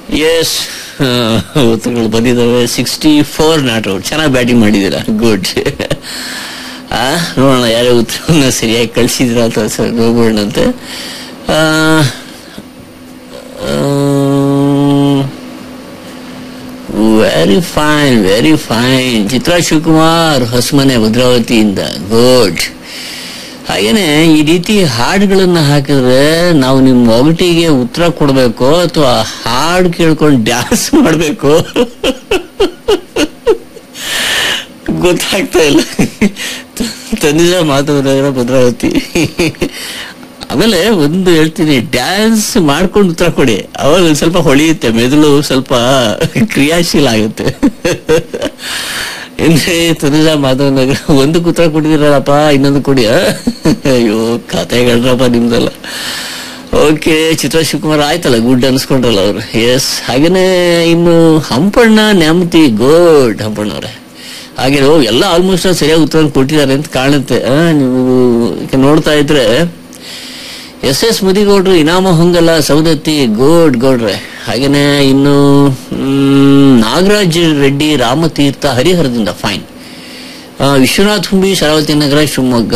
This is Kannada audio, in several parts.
ಎಸ್ ಉತ್ತರಗಳು ಬಂದಿದ್ದಾವೆ ಸಿಕ್ಸ್ಟಿ ಫೋರ್ ನಾಟ್ ಔಟ್ ಚೆನ್ನಾಗಿ ಬ್ಯಾಟಿಂಗ್ ಮಾಡಿದ್ದೀರಾ ಗುಡ್ ನೋಡೋಣ ಯಾರೇ ಉತ್ತರವನ್ನು ಸರಿಯಾಗಿ ಕಳಿಸಿದ್ರ ಅಂತ ಸರ್ ನೋಡ್ಬೋಣಂತೆ very fine very fine Chitra Shivakumar Hosamane ಭದ್ರಾವತಿಯಿಂದ ಗುಡ್ ಹಾಗೇನೆ ಈ ರೀತಿ ಹಾಡುಗಳನ್ನ ಹಾಕಿದ್ರೆ ನಾವು ನಿಮ್ಮ ಒಗಟಿಗೆ ಉತ್ತರ ಕೊಡ್ಬೇಕು ಅಥವಾ ಹಾಡು ಕೇಳ್ಕೊಂಡು ಡ್ಯಾನ್ಸ್ ಮಾಡ್ಬೇಕು ಗೊತ್ತಾಗ್ತಾ ಇಲ್ಲ ತಂದಿದ ಮಾತಾಡಿದ್ರೆ ಭದ್ರಾವತಿ ಆಮೇಲೆ ಒಂದು ಹೇಳ್ತೀನಿ ಡ್ಯಾನ್ಸ್ ಮಾಡ್ಕೊಂಡು ಉತ್ತರ ಕೊಡಿ ಅವಾಗ ಒಂದ್ ಸ್ವಲ್ಪ ಹೊಳೆಯುತ್ತೆ ಮೆದುಳು ಸ್ವಲ್ಪ ಕ್ರಿಯಾಶೀಲ ಆಗುತ್ತೆ ಅಂದ್ರೆ ತನುಜ ಮಾಧವ ನಗರ ಒಂದು ಉತ್ತರ ಕೊಟ್ಟಿದ್ದೀರಲ್ಲಪ್ಪ ಇನ್ನೊಂದು ಕೊಡಿ ಆ? ಅಯ್ಯೋ ಕತೆಗಳ್ರಪ್ಪ ನಿಮ್ದಲ್ಲ ಓಕೆ ಚಿತ್ರ ಶಿವಕುಮಾರ್ ಆಯ್ತಲ್ಲ ಗುಡ್ ಅನ್ಸ್ಕೊಂಡ್ರಲ್ಲ ಅವ್ರು ಎಸ್ ಹಾಗೇನೆ ಇನ್ನು ಹಂಪಣ್ಣ ನ್ಯಾಮತಿ ಗುಡ್ ಹಂಪಣ್ಣವ್ರೆ ಹಾಗೆ ಓ, ಎಲ್ಲ ಆಲ್ಮೋಸ್ಟ್ ಸರಿಯಾಗಿ ಉತ್ತರ ಕೊಟ್ಟಿದ್ದಾರೆ ಅಂತ ಕಾಣುತ್ತೆ ಆ, ನೀವು ಈಗ ನೋಡ್ತಾ ಇದ್ರೆ ಎಸ್ ಎಸ್ ಮುದಿಗೌಡ್ರು ಇನಾಮ ಹೊಂಗಲ ಸೌದತ್ತಿ ಗೋಡ್ ಗೌಡ್ರೆ ಹಾಗೇನೆ ಇನ್ನು ಮ್, ನಾಗರಾಜ್ ರೆಡ್ಡಿ ರಾಮತೀರ್ಥ ಹರಿಹರದಿಂದ fine Vishwanath Humbi Sharavathi Nagara Shivamogga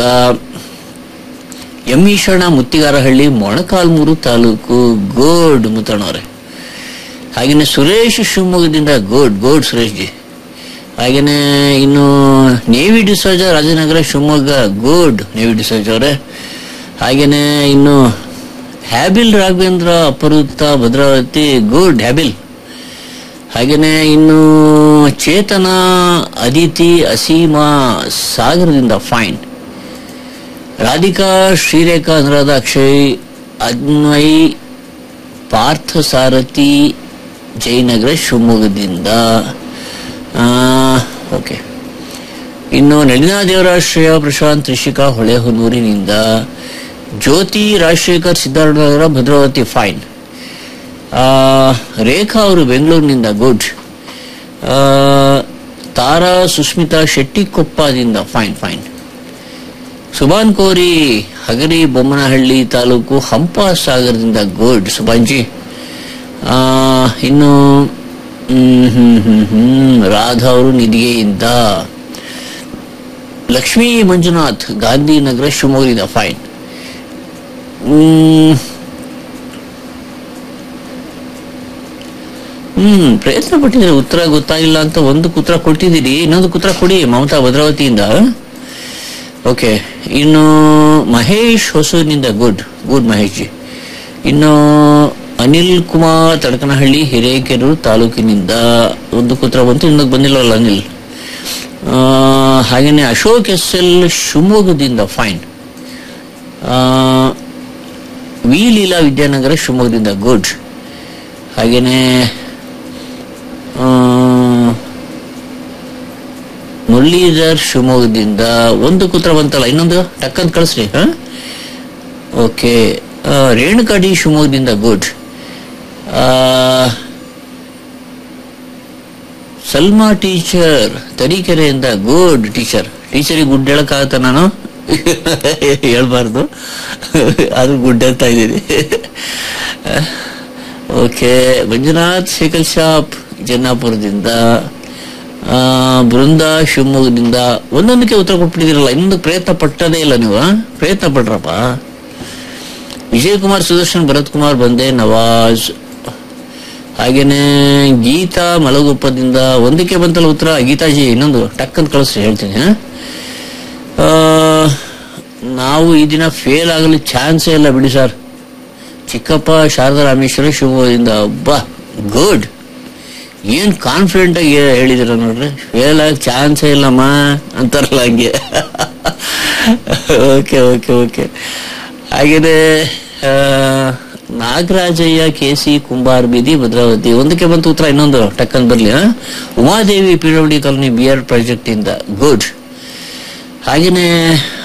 M Eshanna Muttigarahalli Molakalmuru taluk good ಮುತ್ತಣ್ಣವ್ರೆ ಹಾಗೇನೆ ಸುರೇಶ್ ಶಿವಮೊಗ್ಗದಿಂದ ಗೋಡ್ ಗೋಡ್ ಸುರೇಶ್ ಜಿ ಹಾಗೇನೆ ಇನ್ನು ನೇವಿ ಡಿಸೋಜ ರಾಜನಗರ ಶಿವಮೊಗ್ಗ ಗೋಡ್ ನೇವಿ ಡಿಸೋಜ್ ಅವರೇ ಹಾಗೇನೆ ಇನ್ನು ಹ್ಯಾಬಿಲ್ ರಾಘವೇಂದ್ರ ಅಪರೂತ ಭದ್ರಾವತಿ ಗುಡ್ ಹ್ಯಾಬಿಲ್ ಹಾಗೇನೆ ಇನ್ನು ಚೇತನ ಅದಿತಿ ಅಸೀಮಾ ಸಾಗರದಿಂದ ಫೈನ್ ರಾಧಿಕಾ ಶ್ರೀರೇಖಾ ಅನುರಾಧ ಅಕ್ಷಯ್ ಅನ್ವಯ್ ಪಾರ್ಥ ಸಾರಥಿ ಜಯನಗರ ಶಿವಮೊಗ್ಗದಿಂದ ಓಕೆ ಇನ್ನು ನಳಿನಾ ದೇವರಾಶ್ರಯ ಪ್ರಶಾಂತ್ ರಿಷಿಕಾ ಹೊಳೆಹೊನ್ನೂರಿನಿಂದ ಜ್ಯೋತಿ ರಾಜಶೇಖರ್ ಸಿದ್ಧಾರ್ಥನಗರ ಭದ್ರಾವತಿ ಫೈನ್ ಆ, ರೇಖಾ ಅವರು ಬೆಂಗಳೂರಿನಿಂದ ಗುಡ್ ಆ, ತಾರಾ ಸುಸ್ಮಿತಾ ಶೆಟ್ಟಿಕೊಪ್ಪದಿಂದ ಫೈನ್ ಫೈನ್ ಸುಭಾನ್ ಕೋರಿ ಹಗರಿ ಬೊಮ್ಮನಹಳ್ಳಿ ತಾಲೂಕು ಹಂಪ ಸಾಗರದಿಂದ ಗುಡ್ ಸುಭಾನ್ಜಿ ಆ, ಇನ್ನು ಹ್ಮ್, ಹ್ಮ್, ಹ್ಮ್, ಹ್ಮ್, ರಾಧಾ ಅವರು ನಿಧಿಗೆಯಿಂದ ಲಕ್ಷ್ಮೀ ಮಂಜುನಾಥ್ ಗಾಂಧಿನಗರ ಶಿವಮೊಗ್ಗದಿಂದ ಫೈನ್ ಹ್ಮ್ ಹ್ಮ್ ಪ್ರಯತ್ನ ಪಟ್ಟಿದ್ರೆ ಉತ್ತರ ಗೊತ್ತಾಗಿಲ್ಲ ಅಂತ ಒಂದು ಉತ್ತರ ಕೊಟ್ಟಿದ್ದೀರಿ ಇನ್ನೊಂದು ಉತ್ತರ ಕೊಡಿ ಮಮತಾ ಭದ್ರಾವತಿಯಿಂದ ಓಕೆ ಇನ್ನು ಮಹೇಶ್ ಹೊಸೂರಿನಿಂದ ಗುಡ್ ಗುಡ್ ಮಹೇಶ್ ಜಿ ಇನ್ನು ಅನಿಲ್ ಕುಮಾರ್ ತಡಕನಹಳ್ಳಿ ಹಿರೇಕೆರೂರು ತಾಲೂಕಿನಿಂದ ಒಂದು ಉತ್ತರ ಬಂತು ಇನ್ನೊಂದು ಬಂದಿಲ್ಲವಲ್ಲ ಅನಿಲ್ ಆ, ಹಾಗೇನೆ ಅಶೋಕ್ ಎಸ್ ಎಲ್ ಶಿವಮೊಗ್ಗದಿಂದ ಫೈನ್ ವಿ ಲೀಲಾ ವಿದ್ಯಾನಗರ ಶಿವಮೊಗ್ಗದಿಂದ ಗುಡ್ ಹಾಗೇನೆ ಆ, ಮುರಳೀಧರ್ ಶಿವಮೊಗ್ಗದಿಂದ ಒಂದು ಕುತ್ರ ಬಂತಲ್ಲ ಇನ್ನೊಂದು ಟಕ್ಕಂತ ಕಳಿಸ್ರಿ ಹಾ ಓಕೆ ರೇಣುಕಾಡಿ ಶಿವಮೊಗ್ಗದಿಂದ ಗುಡ್ ಸಲ್ಮಾ ಟೀಚರ್ ತರೀಕೆರೆಯಿಂದ ಗುಡ್ ಟೀಚರ್ ಟೀಚರಿಗೆ ಗುಡ್ ಹೇಳಕ್ಕಾಗತ್ತ ನಾನು ಹೇಳ್ಬಾರ್ದು ಅದು ಗುಡ್ ಅಂತ ಇದ್ದೀನಿ ಓಕೆ ಮಂಜುನಾಥ್ ಸೈಕಲ್ ಶಾಪ್ ಜನ್ನಾಪುರದಿಂದ ಆ, ಬೃಂದಾ ಶಿವಮೊಗ್ಗದಿಂದ ಒಂದೊಂದಕ್ಕೆ ಉತ್ತರ ಕೊಟ್ಬಿಟ್ಟಿದಿರಲ್ಲ ಇನ್ನೊಂದು ಪ್ರಯತ್ನ ಪಟ್ಟದೇ ಇಲ್ಲ ನೀವು ಆ? ಪ್ರಯತ್ನ ಪಟ್ರಪ್ಪ ವಿಜಯ್ ಕುಮಾರ್ ಸುದರ್ಶನ್ ಭರತ್ ಕುಮಾರ್ ಬಂದೆ ನವಾಜ್ ಹಾಗೇನೆ ಗೀತಾ ಮಲಗುಪ್ಪದಿಂದ ಒಂದಕ್ಕೆ ಬಂತಲ್ಲ ಉತ್ತರ ಗೀತಾಜಿ ಇನ್ನೊಂದು ಟಕ್ ಅಂತ ಕಳಿಸ್ರಿ ಹೇಳ್ತೀನಿ ಆ? ಆ, ನಾವು ಈ ದಿನ ಫೇಲ್ ಆಗಲು ಚಾನ್ಸೇ ಇಲ್ಲ ಬಿಡಿ ಸರ್ ಚಿಕ್ಕಪ್ಪ ಶಾರದಾ ರಾಮೇಶ್ವರ ಶಿವಮೊಗ್ಗದಿಂದ ಅಬ್ಬಾ ಗುಡ್ ಏನ್ ಕಾನ್ಫಿಡೆಂಟ್ ಆಗಿ ಹೇಳಿದಿರ ನೋಡ್ರಿ ಫೇಲ್ ಆಗ ಚಾನ್ಸೇ ಇಲ್ಲಮ್ಮ ಅಂತಾರಲ್ಲ ಹಂಗೆ ಓಕೆ ಓಕೆ ಓಕೆ ಹಾಗೇನೆ ಆ, ನಾಗರಾಜಯ್ಯ ಕೆ ಸಿ ಕುಂಬಾರ್ ಬೀದಿ ಭದ್ರಾವತಿ ಒಂದಕ್ಕೆ ಬಂತು ಉತ್ತರ ಇನ್ನೊಂದು ಟಕ್ಕನ್ ಬರ್ಲಿ ಆ? Umadevi P W colony B R project ಇಂದ ಗುಡ್ ಹಾಗೇನೆ